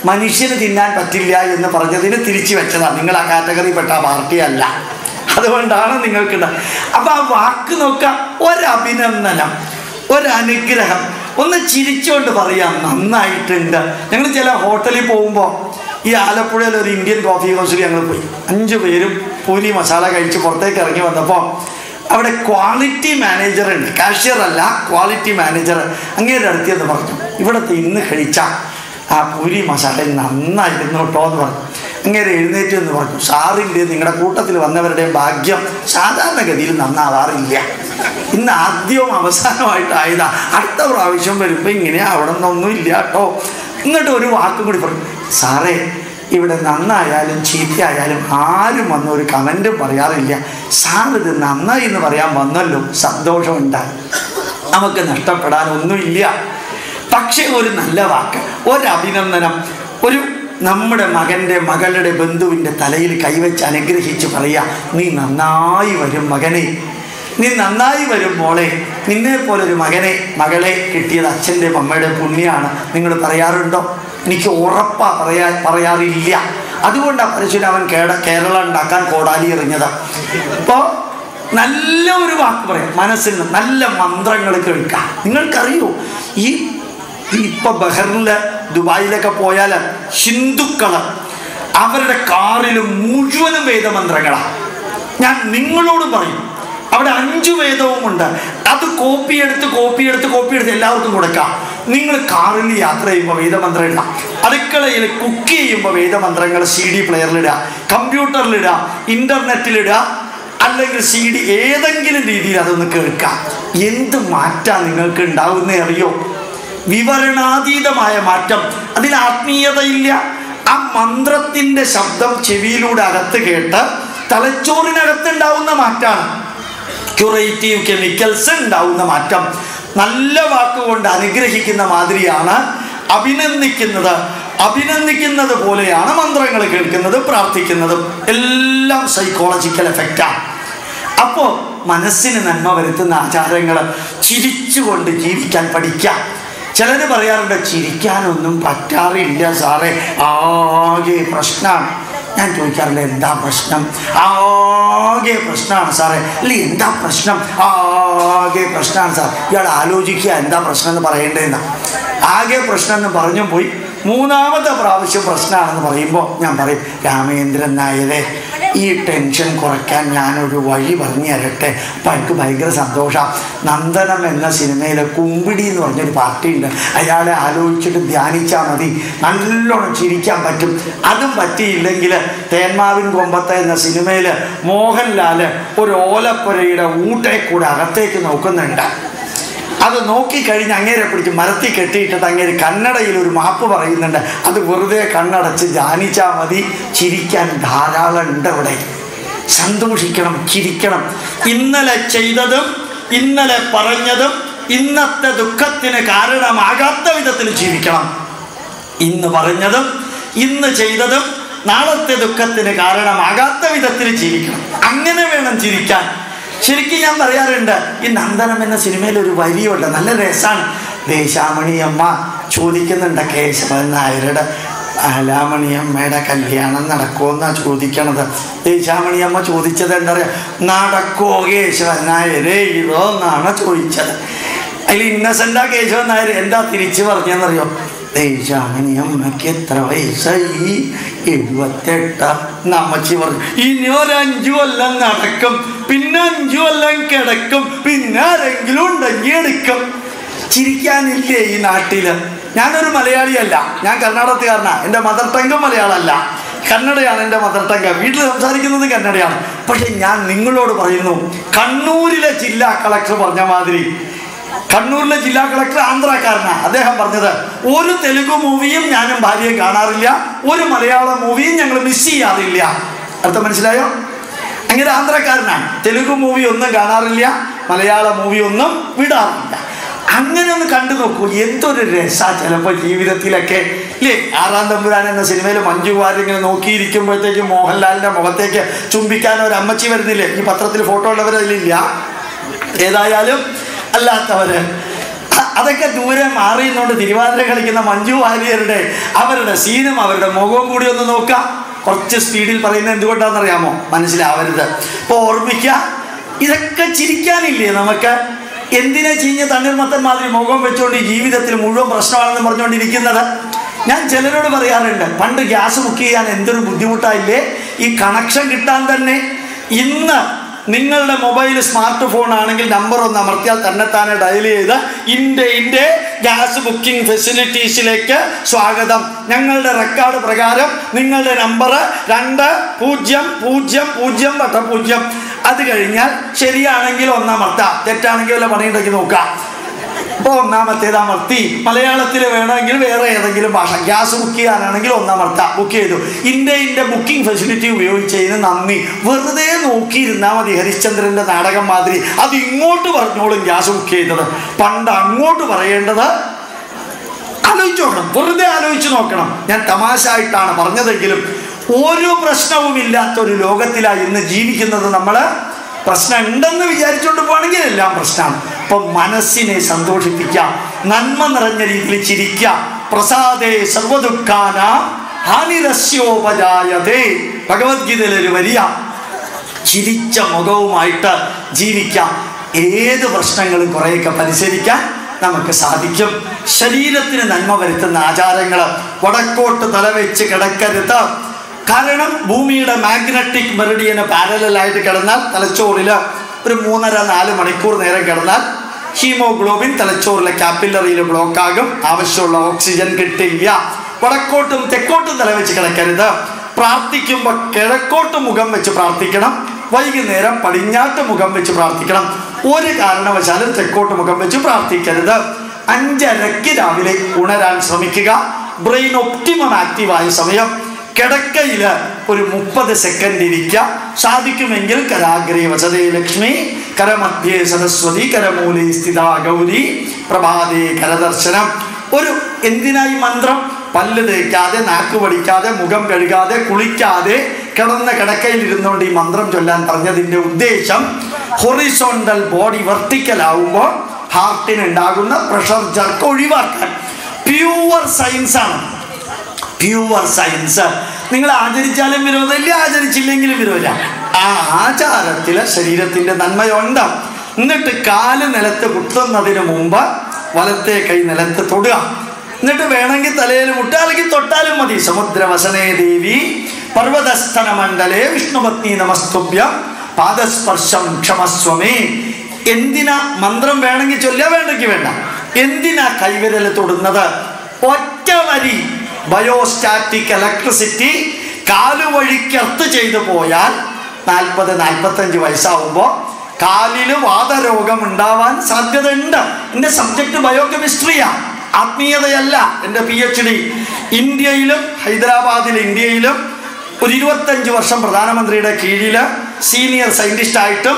മനുഷ്യന് തിന്നാൻ പറ്റില്ല എന്ന് പറഞ്ഞതിന് തിരിച്ചു വെച്ചതാണ് നിങ്ങൾ ആ കാറ്റഗറിപ്പെട്ട പാർട്ടിയല്ല അതുകൊണ്ടാണ് നിങ്ങൾക്ക് അപ്പൊ ആ വാക്ക് നോക്കാം ഒരഭിനന്ദനം ഒരനുഗ്രഹം ഒന്ന് ചിരിച്ചുകൊണ്ട് പറയാം നന്നായിട്ടുണ്ട് ഞങ്ങൾ ചില ഹോട്ടലിൽ പോകുമ്പോൾ ഈ ആലപ്പുഴയിൽ ഒരു ഇന്ത്യൻ കോഫി ഹൗസിൽ ഞങ്ങൾ പോയി അഞ്ചു പേരും പൂരി മസാല കഴിച്ച് പുറത്തേക്ക് ഇറങ്ങി വന്നപ്പോൾ അവിടെ ക്വാളിറ്റി മാനേജർ ഉണ്ട് കാഷ്യർ അല്ല ക്വാളിറ്റി മാനേജർ അങ്ങേരെ അടുത്തെന്ന് പറഞ്ഞു ഇവിടുത്തെ ഇന്ന് കഴിച്ച ആ പൂരി മസാല നന്നായിരുന്നു കേട്ടോ എന്ന് പറഞ്ഞു അങ്ങേരെ എഴുന്നേറ്റ് എന്ന് പറഞ്ഞു സാറിൻ്റെ നിങ്ങളുടെ കൂട്ടത്തിൽ വന്നവരുടെയും ഭാഗ്യം സാധാരണഗതിയിൽ നന്നാവാറില്ല ഇന്ന് ആദ്യവും അവസാനമായിട്ടായതാ അടുത്ത പ്രാവശ്യം വരുമ്പോൾ ഇങ്ങനെ അവിടെ നിന്നൊന്നും ഇല്ല കേട്ടോ എന്നിട്ട് ഒരു വാക്കും കൂടി പറഞ്ഞു സാറേ ഇവിടെ നന്നായാലും ചീത്തയായാലും ആരും വന്ന് ഒരു കമൻറ്റും പറയാറില്ല സാർ ഇത് നന്നായി എന്ന് പറയാൻ വന്നല്ലോ സന്തോഷമുണ്ടായി നമുക്ക് നഷ്ടപ്പെടാൻ ഒന്നുമില്ല പക്ഷേ ഒരു നല്ല വാക്ക് ഒരു അഭിനന്ദനം ഒരു നമ്മുടെ മകൻ്റെ മകളുടെ ബന്ധുവിൻ്റെ തലയിൽ കൈവച്ച് അനുഗ്രഹിച്ച് പറയാ നീ നന്നായി വരും മകനെ നീ നന്നായി വരും മോളെ നിന്നെ പോലൊരു മകനെ മകളെ കിട്ടിയത് അച്ഛൻ്റെ അമ്മയുടെ പുണ്യമാണ് നിങ്ങൾ പറയാറുണ്ടോ എനിക്ക് ഉറപ്പാ പറയാ പറയാറില്ല അതുകൊണ്ടാണ് പരശുരാമൻ കേട കേരള ഉണ്ടാക്കാൻ കോടാലി എറിഞ്ഞത് അപ്പോൾ നല്ല ഒരു വാക്ക് പറയാം മനസ്സിൽ നിന്ന് നല്ല മന്ത്രങ്ങൾ കേൾക്കാം നിങ്ങൾക്കറിയോ ഈ ഈ ഇപ്പൊ ബഹറിനില് ദുബായിലൊക്കെ പോയാൽ ഹിന്ദുക്കള് അവരുടെ കാറിൽ മുഴുവനും വേദമന്ത്രങ്ങളാണ് ഞാൻ നിങ്ങളോട് പറയും അവിടെ അഞ്ചു വേദവും ഉണ്ട് അത് കോപ്പി എടുത്ത് കോപ്പി എടുത്ത് കോപ്പി എടുത്ത് എല്ലാവർക്കും കൊടുക്കാം നിങ്ങൾ കാറിൽ യാത്ര ചെയ്യുമ്പോൾ വേദമന്ത്രം ഇടാം അടുക്കളയിൽ കുക്ക് ചെയ്യുമ്പോൾ വേദമന്ത്രങ്ങൾ സി ഡി പ്ലെയറിലിടുക കമ്പ്യൂട്ടറിലിടുക ഇൻ്റർനെറ്റിലിടുക അല്ലെങ്കിൽ സി ഡി ഏതെങ്കിലും രീതിയിൽ അതൊന്ന് കേൾക്കാം എന്ത് മാറ്റാ നിങ്ങൾക്ക് ഉണ്ടാവുന്നേ അറിയോ വിവരണാതീതമായ മാറ്റം അതിൽ ആത്മീയതയില്ല ആ മന്ത്രത്തിന്റെ ശബ്ദം ചെവിയിലൂടെ അകത്ത് കേട്ട് തലച്ചോറിനകത്ത് ഉണ്ടാവുന്ന മാറ്റാണ് ക്യൂറേറ്റീവ് കെമിക്കൽസ് ഉണ്ടാവുന്ന മാറ്റം നല്ല വാക്കുകൊണ്ട് അനുഗ്രഹിക്കുന്ന മാതിരിയാണ് അഭിനന്ദിക്കുന്നത് അഭിനന്ദിക്കുന്നത് പോലെയാണ് മന്ത്രങ്ങൾ കേൾക്കുന്നത് പ്രാർത്ഥിക്കുന്നതും എല്ലാം സൈക്കോളജിക്കൽ എഫക്റ്റാണ് അപ്പോൾ മനസ്സിന് നന്മ വരുത്തുന്ന ആചാരങ്ങൾ ചിരിച്ചുകൊണ്ട് ജീവിക്കാൻ പഠിക്കാം ചിലർ പറയാറുണ്ട് ചിരിക്കാനൊന്നും പറ്റാറില്ല സാറേ ആകെ പ്രശ്നമാണ് ഞാൻ ചോദിക്കാറില്ല എന്താ പ്രശ്നം ആകെ പ്രശ്നമാണ് സാറേ അല്ല എന്താ പ്രശ്നം ആകെ പ്രശ്നമാണ് സാർ ഇയാൾ ആലോചിക്കുക എന്താ പ്രശ്നം എന്ന് പറയേണ്ടതെന്നാ ആകെ പ്രശ്നം എന്ന് പറഞ്ഞു പോയി മൂന്നാമത്തെ പ്രാവശ്യം പ്രശ്നമാണെന്ന് പറയുമ്പോൾ ഞാൻ പറയും രാമേന്ദ്രൻ നായരെ ഈ ടെൻഷൻ കുറയ്ക്കാൻ ഞാനൊരു വഴി പറഞ്ഞു തരട്ടെ അപ്പം എനിക്ക് ഭയങ്കര സന്തോഷമാണ് നന്ദനം എന്ന സിനിമയിലെ കുമ്പിടി എന്ന് പറഞ്ഞൊരു പാർട്ടിയുണ്ട് അയാളെ ആലോചിച്ചിട്ട് ധ്യാനിച്ചാൽ മതി നല്ലോണം ചിരിക്കാൻ പറ്റും അതും പറ്റിയില്ലെങ്കിൽ തേന്മാവിൻ കൊമ്പത്തെ എന്ന സിനിമയിൽ മോഹൻലാൽ ഒരു ഓലപ്പുരയുടെ ഊട്ടെ കൂടെ അകത്തേക്ക് നോക്കുന്നുണ്ട് അത് നോക്കിക്കഴിഞ്ഞ് അങ്ങേരെ പിടിച്ച് മരത്തിൽ കെട്ടിയിട്ടിട്ട് അങ്ങേര് കന്നഡയിൽ ഒരു മാപ്പ് പറയുന്നുണ്ട് അത് വെറുതെ കണ്ണടച്ച് ധ്യാനിച്ചാൽ മതി ചിരിക്കാൻ ധാരാളം ഉണ്ട് അവിടെ സന്തോഷിക്കണം ചിരിക്കണം ഇന്നലെ ചെയ്തതും ഇന്നലെ പറഞ്ഞതും ഇന്നത്തെ ദുഃഖത്തിന് കാരണമാകാത്ത വിധത്തിൽ ജീവിക്കണം ഇന്ന് പറഞ്ഞതും ഇന്ന് ചെയ്തതും നാളത്തെ ദുഃഖത്തിന് കാരണമാകാത്ത വിധത്തിൽ ജീവിക്കണം അങ്ങനെ വേണം ചിരിക്കാൻ ശരിക്കും ഞാൻ പറയാറുണ്ട് ഈ നന്ദനം എന്ന സിനിമയിൽ ഒരു വരിയുണ്ട് നല്ല രസമാണ് ദേശാമണി അമ്മ ചോദിക്കുന്നുണ്ട് കേശവൻ നായരുടെ ആലാമണിയമ്മയുടെ കല്യാണം നടക്കുമെന്നാ ചോദിക്കണത് ദേശാമണി അമ്മ ചോദിച്ചത് എന്താ പറയുക നടക്കോ കേശവൻ നായരെ ഇതോ എന്നാണ് ചോദിച്ചത് അതിൽ ഇന്നസെൻ്റാ കേശവൻ നായർ എന്താ തിരിച്ചു പറഞ്ഞെന്നറിയോ ദേശാമണി അമ്മയ്ക്ക് എത്ര വയസ്സായി എഴുപത്തെട്ട നമ്മച്ചി പറഞ്ഞു ഇനി ഒരു അഞ്ചു കൊല്ലം നടക്കും പിന്നെ അഞ്ചു കൊല്ലം കിടക്കും പിന്നെ ആരെങ്കിലും ഉണ്ടെങ്കിൽ എടുക്കും ചിരിക്കാനില്ലേ ഈ നാട്ടില് ഞാനൊരു മലയാളിയല്ല ഞാൻ കർണാടകത്തുകാരനാ എൻ്റെ മദർ ടങ് മലയാളമല്ല കന്നഡയാണ് എൻ്റെ മദർ ടങ് വീട്ടിൽ സംസാരിക്കുന്നത് കന്നഡയാണ് പക്ഷെ ഞാൻ നിങ്ങളോട് പറയുന്നു കണ്ണൂരിലെ ജില്ലാ കളക്ടർ പറഞ്ഞ മാതിരി കണ്ണൂരിലെ ജില്ലാ കളക്ടർ ആന്ധ്രാക്കാരനാണ് അദ്ദേഹം പറഞ്ഞത് ഒരു തെലുഗു മൂവിയും ഞാനും ഭാര്യയെ കാണാറില്ല ഒരു മലയാള മൂവിയും ഞങ്ങൾ മിസ് ചെയ്യാറില്ല അർത്ഥം മനസ്സിലായോ അങ്ങനെ ആന്ധ്രാക്കാരനാണ് തെലുഗു മൂവി ഒന്നും കാണാറില്ല മലയാള മൂവി ഒന്നും വിടാറില്ല അങ്ങനെ ഒന്ന് കണ്ടു നോക്കൂ എന്തൊരു രസ ചിലപ്പോൾ ജീവിതത്തിലൊക്കെ ഇല്ലേ ആറാം തമ്പുരാൻ എന്ന സിനിമയിൽ മഞ്ജു വാര്യർ ഇങ്ങനെ നോക്കിയിരിക്കുമ്പോഴത്തേക്ക് മോഹൻലാലിന്റെ മുഖത്തേക്ക് ചുംബിക്കാൻ ഒരു അമ്മച്ചി വരുന്നില്ലേ ഈ പത്രത്തിൽ ഫോട്ടോ ഉള്ളവർ അതിലില്ല ഏതായാലും അല്ലാത്തവര് അ- അതൊക്കെ ദൂരെ മാറി നിന്നുകൊണ്ട് തിരുവാതിര കളിക്കുന്ന മഞ്ജു വാര്യരുടെ അവരുടെ സീനും അവരുടെ മുഖവും കൂടി ഒന്ന് നോക്കാം കുറച്ച് സ്പീഡിൽ പറയുന്നത് എന്തുകൊണ്ടാണെന്നറിയാമോ മനസ്സിലാവരുത് അപ്പോൾ ഓർമ്മിക്കുക ഇതൊക്കെ ചിരിക്കാനില്ലേ നമുക്ക് എന്തിനാ ചീഞ്ഞ തണ്ണീർമത്തൻ മാതിരി മുഖം വെച്ചുകൊണ്ട് ഈ ജീവിതത്തിൽ മുഴുവൻ പ്രശ്നമാണെന്ന് പറഞ്ഞുകൊണ്ടിരിക്കുന്നത് ഞാൻ ചിലരോട് പറയാറുണ്ട് പണ്ട് ഗ്യാസ് ബുക്ക് ചെയ്യാൻ എന്തൊരു ബുദ്ധിമുട്ടായില്ലേ ഈ കണക്ഷൻ കിട്ടാൻ തന്നെ ഇന്ന് നിങ്ങളുടെ മൊബൈൽ സ്മാർട്ട് ഫോൺ ആണെങ്കിൽ നമ്പർ ഒന്ന് അമർത്തിയാൽ തന്നെത്താനെ ഡയൽ ചെയ്ത് ഇൻ്റെ ഇൻ്റെ ഗ്യാസ് ബുക്കിംഗ് ഫെസിലിറ്റീസിലേക്ക് സ്വാഗതം ഞങ്ങളുടെ റെക്കോർഡ് പ്രകാരം നിങ്ങളുടെ നമ്പർ രണ്ട് പൂജ്യം പൂജ്യം പൂജ്യം വട്ട പൂജ്യം അത് കഴിഞ്ഞാൽ ശരിയാണെങ്കിൽ ഒന്നമർത്താം തെറ്റാണെങ്കിൽ വല്ല പണിയുണ്ടെങ്കിൽ നോക്കാം അപ്പോൾ ഒന്നാമത്തേത് അമർത്തി മലയാളത്തിൽ വേണമെങ്കിൽ വേറെ ഏതെങ്കിലും ഭാഷ ഗ്യാസ് ബുക്ക് ചെയ്യാനാണെങ്കിൽ ഒന്നമർത്താം ബുക്ക് ചെയ്തു ഇൻ്റെ ഇൻ്റെ ബുക്കിംഗ് ഫെസിലിറ്റി ഉപയോഗിച്ചതിന് നന്ദി വെറുതെ നോക്കിയിരുന്നാൽ മതി ഹരിശ്ചന്ദ്രൻ്റെ നാടകം മാതിരി അത് ഇങ്ങോട്ട് പറഞ്ഞോളും ഗ്യാസ് ബുക്ക് ചെയ്തത് പണ്ട് അങ്ങോട്ട് പറയേണ്ടത് ആലോചിച്ച് നോക്കണം വെറുതെ ആലോചിച്ച് നോക്കണം ഞാൻ തമാശ ആയിട്ടാണ് പറഞ്ഞതെങ്കിലും ഒരു പ്രശ്നവുമില്ലാത്ത ഒരു ലോകത്തിലാണ് ഇന്ന് ജീവിക്കുന്നത് നമ്മൾ പ്രശ്നം ഉണ്ടെന്ന് വിചാരിച്ചുകൊണ്ട് പോകണമെങ്കിൽ എല്ലാം പ്രശ്നമാണ് അപ്പം മനസ്സിനെ സന്തോഷിപ്പിക്കാം നന്മ നിറഞ്ഞ രീതിയിൽ ചിരിക്കാം പ്രസാദേ സർവദുഃഖാന ഹാനിരസ്യോപജായതേ ഭഗവത്ഗീതയിലൊരു വരിയ ചിരിച്ച മുഖവുമായിട്ട് ജീവിക്കാം ഏത് പ്രശ്നങ്ങളും കുറേയൊക്കെ പരിശീലിക്കാൻ നമുക്ക് സാധിക്കും ശരീരത്തിന് നന്മ വരുത്തുന്ന ആചാരങ്ങൾ വടക്കോട്ട് തലവെച്ച് കിടക്കരുത് കാരണം ഭൂമിയുടെ മാഗ്നറ്റിക് മെറിഡിയന് പാരലായിട്ട് കിടന്നാൽ തലച്ചോറിൽ ഒരു മൂന്നര നാല് മണിക്കൂർ നേരം കിടന്നാൽ ഹീമോഗ്ലോബിൻ തലച്ചോറിലെ കാപ്പില്ലറിയിൽ ബ്ലോക്ക് ആകും ആവശ്യമുള്ള ഓക്സിജൻ കിട്ടില്ല വടക്കോട്ടും തെക്കോട്ടും തലവെച്ച് കിടക്കരുത് പ്രാർത്ഥിക്കുമ്പോൾ കിഴക്കോട്ട് മുഖം വെച്ച് പ്രാർത്ഥിക്കണം വൈകുന്നേരം പടിഞ്ഞാട്ട് മുഖം വെച്ച് പ്രാർത്ഥിക്കണം ഒരു കാരണവശാലും തെക്കോട്ട് മുഖം വെച്ച് പ്രാർത്ഥിക്കരുത് അഞ്ചരയ്ക്ക് രാവിലെ ഉണരാൻ ശ്രമിക്കുക ബ്രെയിൻ ഒപ്റ്റിമം ആക്റ്റീവായ സമയം കിടക്കയിൽ ഒരു മുപ്പത് സെക്കൻഡ് ഇരിക്കുക സാധിക്കുമെങ്കിൽ കരാഗ്രേ വസതേ ലക്ഷ്മി കരമധ്യേ സരസ്വതി കരമൂലേ സ്ഥിത ഗൗരി പ്രഭാതേ കരദർശനം ഒരു എന്തിനായി മന്ത്രം പല്ല് തേക്കാതെ നാക്ക് പഠിക്കാതെ മുഖം കഴുകാതെ കുളിക്കാതെ കിടന്ന കിടക്കയിൽ ഇരുന്നുകൊണ്ട് ഈ മന്ത്രം ചൊല്ലാൻ പറഞ്ഞതിൻ്റെ ഉദ്ദേശം ഹൊറിസോണ്ടൽ ബോഡി വെർട്ടിക്കൽ ആവുമ്പോൾ ഹാർട്ടിന് ഉണ്ടാകുന്ന പ്രഷർ ജർക്ക് ഒഴിവാക്കാൻ പ്യൂവർ സയൻസ് ആണ് പ്യൂവർ സയൻസ് നിങ്ങൾ ആചരിച്ചാലും വിരോധമില്ല ആചരിച്ചില്ലെങ്കിലും വിരോധമില്ല ആ ആചാരത്തിൽ ശരീരത്തിൻ്റെ നന്മയുണ്ട് എന്നിട്ട് കാല് നിലത്ത് കുത്തുന്നതിന് മുമ്പ് വലത്തെ കൈ നിലത്ത് തൊടുക എന്നിട്ട് വേണമെങ്കിൽ തലയിൽ മുട്ടുക അല്ലെങ്കിൽ തൊട്ടാലും മതി സമുദ്രവസനേ ദേവി പർവ്വതസ്ഥന മണ്ഡലേ വിഷ്ണുപത്നി നമസ്തുഭ്യം പാദസ്പർശം ക്ഷമസ്വമേ എന്തിനാ മന്ത്രം വേണമെങ്കിൽ ചൊല്ലുക വേണ്ടെങ്കിൽ വേണ്ട എന്തിനാ കൈവിരൽ തൊടുന്നത് ഒറ്റ വരി ബയോസ്റ്റാറ്റിക് ഇലക്ട്രിസിറ്റി കാലുവഴിക്കർത്ത് ചെയ്തു പോയാൽ നാൽപ്പത് നാൽപ്പത്തഞ്ച് വയസ്സാവുമ്പോൾ കാലിൽ വാതരോഗം ഉണ്ടാവാൻ സാധ്യതയുണ്ട് എൻ്റെ സബ്ജക്റ്റ് ബയോകെമിസ്ട്രിയാണ് ആത്മീയതയല്ല എൻ്റെ പി എച്ച് ഡി ഇന്ത്യയിലും ഹൈദരാബാദിൽ ഇന്ത്യയിലും ഒരു ഇരുപത്തഞ്ച് വർഷം പ്രധാനമന്ത്രിയുടെ കീഴിൽ സീനിയർ സയൻറ്റിസ്റ്റായിട്ടും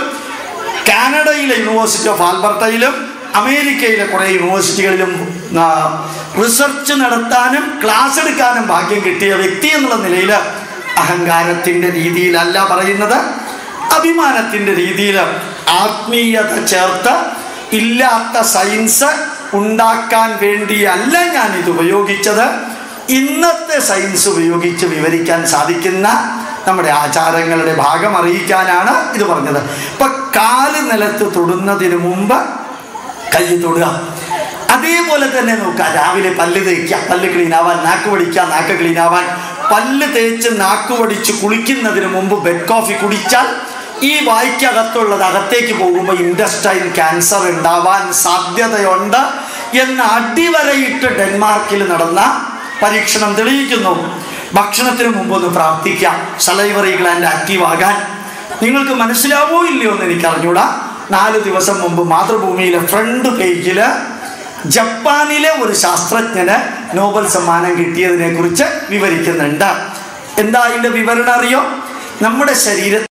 കാനഡയിലെ യൂണിവേഴ്സിറ്റി ഓഫ് ആൽബർട്ടയിലും അമേരിക്കയിലെ കുറേ യൂണിവേഴ്സിറ്റികളിലും ആ, റിസർച്ച് നടത്താനും ക്ലാസ് എടുക്കാനും ഭാഗ്യം കിട്ടിയ വ്യക്തി എന്നുള്ള നിലയിൽ അഹങ്കാരത്തിൻ്റെ രീതിയിലല്ല പറയുന്നത് അഭിമാനത്തിൻ്റെ രീതിയിൽ ആത്മീയത ചേർത്ത് ഇല്ലാത്ത സയൻസ് ഉണ്ടാക്കാൻ വേണ്ടിയല്ല ഞാൻ ഇത് ഉപയോഗിച്ചത് ഇന്നത്തെ സയൻസ് ഉപയോഗിച്ച് വിവരിക്കാൻ സാധിക്കുന്ന നമ്മുടെ ആചാരങ്ങളുടെ ഭാഗം അറിയിക്കാനാണ് ഇത് പറഞ്ഞത് ഇപ്പൊ കാല് നിലത്ത് തൊടുന്നതിന് മുമ്പ് കൈ തൊടുക അതേപോലെ തന്നെ നോക്കുക രാവിലെ പല്ല് തേക്കുക പല്ല് ക്ലീൻ ആവാൻ നാക്ക് പഠിക്കുക നാക്ക് ക്ലീൻ ആവാൻ പല്ല് തേച്ച് നാക്ക് പഠിച്ച് കുളിക്കുന്നതിന് മുമ്പ് ബെഡ് കോഫി കുടിച്ചാൽ ഈ വായ്ക്കകത്തുള്ളത് അകത്തേക്ക് പോകുമ്പോൾ ഇൻഡസ്റ്റൈൻ ക്യാൻസർ ഉണ്ടാവാൻ സാധ്യതയുണ്ട് എന്ന് അടിവരയിട്ട് ഡെൻമാർക്കിൽ നടന്ന പരീക്ഷണം തെളിയിക്കുന്നു ഭക്ഷണത്തിന് മുമ്പ് ഒന്ന് പ്രാർത്ഥിക്കാം സലൈവറി ഗ്ലാൻഡ് ആക്റ്റീവ് ആകാൻ നിങ്ങൾക്ക് മനസ്സിലാവോ ഇല്ലയോ എന്ന് എനിക്ക് അറിഞ്ഞൂടാ നാല് ദിവസം മുമ്പ് മാതൃഭൂമിയിലെ ഫ്രണ്ട് പേജിൽ ജപ്പാനിലെ ഒരു ശാസ്ത്രജ്ഞന് നോബൽ സമ്മാനം കിട്ടിയതിനെ കുറിച്ച് വിവരിക്കുന്നുണ്ട് എന്താ അതിൻ്റെ വിവരണം അറിയോ നമ്മുടെ ശരീരത്തിൽ